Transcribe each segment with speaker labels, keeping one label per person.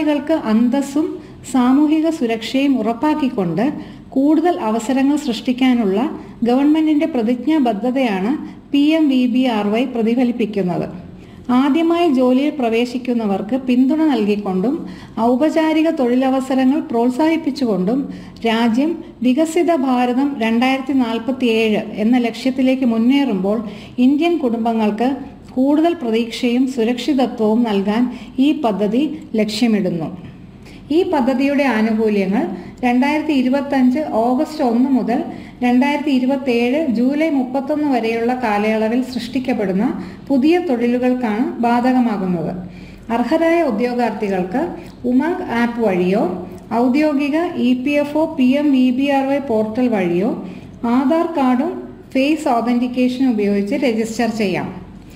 Speaker 1: തൊഴിലാളികൾക്ക് അന്തസ്സും സാമൂഹിക സുരക്ഷയും ഉറപ്പാക്കിക്കൊണ്ട് കൂടുതൽ അവസരങ്ങൾ സൃഷ്ടിക്കാനുള്ള ഗവൺമെന്റിന്റെ പ്രതിജ്ഞാബദ്ധതയാണ് P M V B R Y പ്രതിഫലിപ്പിക്കുന്നത് ആദ്യമായി ജോലിയിൽ പ്രവേശിക്കുന്നവർക്ക് പിന്തുണ നൽകിക്കൊണ്ടും ഔപചാരിക തൊഴിലവസരങ്ങൾ പ്രോത്സാഹിപ്പിച്ചുകൊണ്ടും രാജ്യം വികസിത ഭാരതം രണ്ടായിരത്തി നാൽപ്പത്തിയേഴ് എന്ന ലക്ഷ്യത്തിലേക്ക് മുന്നേറുമ്പോൾ ഇന്ത്യൻ കുടുംബങ്ങൾക്ക് കൂടുതൽ പ്രതീക്ഷയും സുരക്ഷിതത്വവും നൽകാൻ ഈ പദ്ധതി ലക്ഷ്യമിടുന്നു ഈ പദ്ധതിയുടെ ആനുകൂല്യങ്ങൾ രണ്ടായിരത്തി ഇരുപത്തഞ്ച് ഓഗസ്റ്റ് ഒന്ന് മുതൽ രണ്ടായിരത്തി ഇരുപത്തേഴ് ജൂലൈ മുപ്പത്തൊന്ന് വരെയുള്ള കാലയളവിൽ സൃഷ്ടിക്കപ്പെടുന്ന പുതിയ തൊഴിലുകൾക്കാണ് ബാധകമാകുന്നത് അർഹരായ ഉദ്യോഗാർത്ഥികൾക്ക് ഉമംഗ് ആപ്പ് വഴിയോ ഔദ്യോഗിക E P F O P M V B R Y portal വഴിയോ ആധാർ കാർഡും ഫേസ് ഓതന്റിക്കേഷനും ഉപയോഗിച്ച് രജിസ്റ്റർ ചെയ്യാം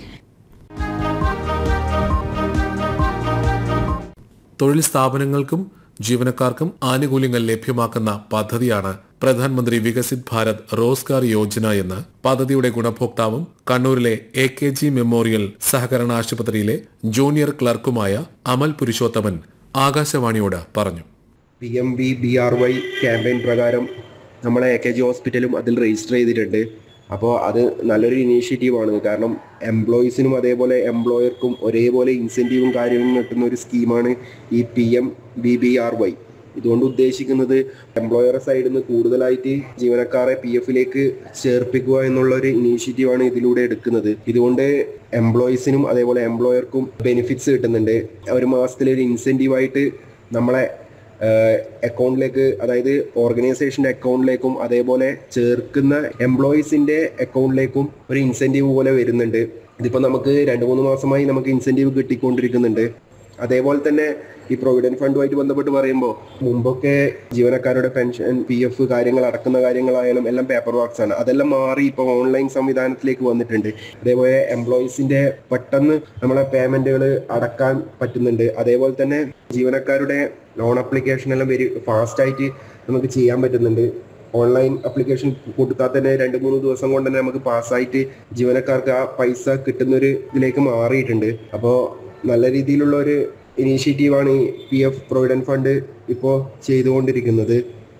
Speaker 2: തൊഴിൽ സ്ഥാപനങ്ങൾക്കും ജീവനക്കാർക്കും ആനുകൂല്യങ്ങൾ ലഭ്യമാക്കുന്ന പദ്ധതിയാണ് പ്രധാനമന്ത്രി വികസിത് ഭാരത് റോസ്ഗാർ യോജന എന്ന് പദ്ധതിയുടെ ഗുണഭോക്താവും കണ്ണൂരിലെ എ കെ ജി മെമ്മോറിയൽ സഹകരണ ആശുപത്രിയിലെ ജൂനിയർ ക്ലർക്കുമായ അമൽ പുരുഷോത്തമൻ ആകാശവാണിയോട് പറഞ്ഞു
Speaker 3: P M V B R Y campaign പ്രകാരം നമ്മളെ എ കെ ജി ഹോസ്പിറ്റലും അതിൽ രജിസ്റ്റർ ചെയ്തിട്ടുണ്ട് അപ്പോൾ അത് നല്ലൊരു ഇനീഷ്യേറ്റീവാണ് കാരണം എംപ്ലോയീസിനും അതേപോലെ എംപ്ലോയർക്കും ഒരേപോലെ ഇൻസെൻറ്റീവും കാര്യങ്ങളും കിട്ടുന്ന ഒരു സ്കീമാണ് ഈ P M B B R Y ഇതുകൊണ്ട് ഉദ്ദേശിക്കുന്നത് എംപ്ലോയറെ സൈഡിൽ നിന്ന് കൂടുതലായിട്ട് ജീവനക്കാരെ പി എഫിലേക്ക് ചേർപ്പിക്കുക എന്നുള്ള ഒരു ഇനീഷ്യേറ്റീവാണ് ഇതിലൂടെ എടുക്കുന്നത് ഇതുകൊണ്ട് എംപ്ലോയീസിനും അതേപോലെ എംപ്ലോയർക്കും ബെനിഫിറ്റ്സ് കിട്ടുന്നുണ്ട് ഒരു മാസത്തിലെ ഒരു ഇൻസെൻറ്റീവായിട്ട് നമ്മളെ അക്കൗണ്ടിലേക്ക് അതായത് ഓർഗനൈസേഷന്റെ അക്കൗണ്ടിലേക്കും അതേപോലെ ചേർക്കുന്ന എംപ്ലോയീസിന്റെ അക്കൗണ്ടിലേക്കും ഒരു ഇൻസെന്റീവ് പോലെ വരുന്നുണ്ട് ഇതിപ്പോ നമുക്ക് രണ്ട് മൂന്ന് മാസമായി നമുക്ക് ഇൻസെന്റീവ് കിട്ടിക്കൊണ്ടിരിക്കുന്നുണ്ട് അതേപോലെ തന്നെ ഈ പ്രൊവിഡന്റ് ഫണ്ടുമായിട്ട് ബന്ധപ്പെട്ട് പറയുമ്പോൾ മുമ്പൊക്കെ ജീവനക്കാരുടെ പെൻഷൻ പി എഫ് കാര്യങ്ങൾ അടക്കുന്ന കാര്യങ്ങളായാലും എല്ലാം പേപ്പർ വർക്ക്സ് ആണ് അതെല്ലാം മാറി ഇപ്പോൾ ഓൺലൈൻ സംവിധാനത്തിലേക്ക് വന്നിട്ടുണ്ട് അതേപോലെ എംപ്ലോയീസിന്റെ പെട്ടെന്ന് നമ്മളെ പേയ്മെന്റുകൾ അടക്കാൻ പറ്റുന്നുണ്ട് അതേപോലെ തന്നെ ജീവനക്കാരുടെ ലോൺ അപ്ലിക്കേഷൻ എല്ലാം വെരി ഫാസ്റ്റ് ആയിട്ട് നമുക്ക് ചെയ്യാൻ പറ്റുന്നുണ്ട് ഓൺലൈൻ അപ്ലിക്കേഷൻ കൊടുത്താൽ തന്നെ രണ്ട് മൂന്ന് ദിവസം കൊണ്ട് തന്നെ നമുക്ക് പാസ്സായിട്ട് ജീവനക്കാർക്ക് ആ പൈസ കിട്ടുന്ന ഒരു ഇതിലേക്ക് മാറിയിട്ടുണ്ട് അപ്പോൾ നല്ല രീതിയിലുള്ള ഒരു ഇനീഷ്യേറ്റീവാണ് ഈ പി എഫ് പ്രൊവിഡന്റ് ഫണ്ട് ഇപ്പോൾ ചെയ്തുകൊണ്ടിരിക്കുന്നത്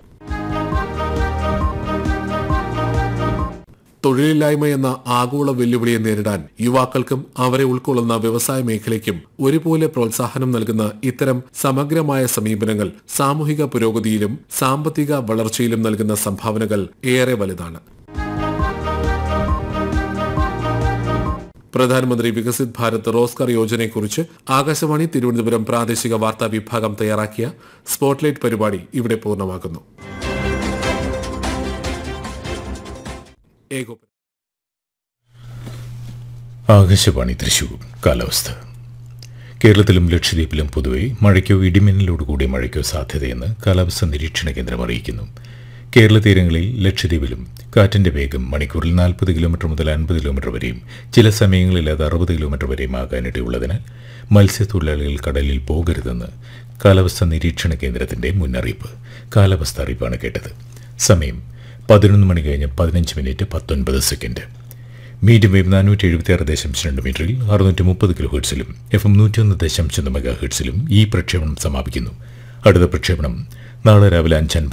Speaker 2: തൊഴിലില്ലായ്മ എന്ന ആഗോള വെല്ലുവിളിയെ നേരിടാൻ യുവാക്കൾക്കും അവരെ ഉൾക്കൊള്ളുന്ന വ്യവസായ മേഖലയ്ക്കും ഒരുപോലെ പ്രോത്സാഹനം നൽകുന്ന ഇത്തരം സമഗ്രമായ സമീപനങ്ങൾ സാമൂഹിക പുരോഗതിയിലും സാമ്പത്തിക വളർച്ചയിലും നൽകുന്ന സംഭാവനകൾ ഏറെ വലുതാണ് പ്രധാനമന്ത്രി വികസിത് ഭാരത് റോസ്ഗാർ യോജനയെക്കുറിച്ച് ആകാശവാണി തിരുവനന്തപുരം പ്രാദേശിക വാർത്താ വിഭാഗം തയ്യാറാക്കിയ സ്പോട്ട്ലൈറ്റ് പരിപാടി ഇവിടെ പൂർണ്ണമാകുന്നു ഏകോപനം
Speaker 4: ആകാശവാണി തൃശൂർ കാലാവസ്ഥ കേരളത്തിലും ലക്ഷദ്വീപിലും പൊതുവെ മഴയ്ക്കോ ഇടിമിന്നലോടുകൂടിയ മഴയ്ക്കോ സാധ്യതയെന്ന് കാലാവസ്ഥാ നിരീക്ഷണ കേന്ദ്രം അറിയിക്കുന്നു കേരള തീരങ്ങളിൽ ലക്ഷദ്വീപിലും കാറ്റിന്റെ വേഗം മണിക്കൂറിൽ നാൽപ്പത് കിലോമീറ്റർ മുതൽ അൻപത് കിലോമീറ്റർ വരെയും ചില സമയങ്ങളിൽ അത് അറുപത് കിലോമീറ്റർ വരെയും ആകാനിടയുള്ളതിനാൽ മത്സ്യത്തൊഴിലാളികൾ കടലിൽ പോകരുതെന്ന് കാലാവസ്ഥാ നിരീക്ഷണ കേന്ദ്രത്തിന്റെ മുന്നറിയിപ്പ് കാലാവസ്ഥ അറിയിപ്പാണ് കേട്ടത് സമയം പതിനൊന്ന് മണി കഴിഞ്ഞ് പതിനഞ്ച് മിനിറ്റ് പത്തൊൻപത് സെക്കൻഡ് മീഡിയം വേവ് നാനൂറ്റി എഴുപത്തി ആറ് ദശാംശം രണ്ട് മീറ്ററിൽ അറുന്നൂറ്റി മുപ്പത് കിലോ ഹെർട്സിലും എഫ് എം നൂറ്റിയൊന്ന് ദശാംശം മെഗാ ഹെർട്സിലും ഈ പ്രക്ഷേപണം സമാപിക്കുന്നു അടുത്ത പ്രക്ഷേപണം നാളെ രാവിലെ അഞ്ചൻപത്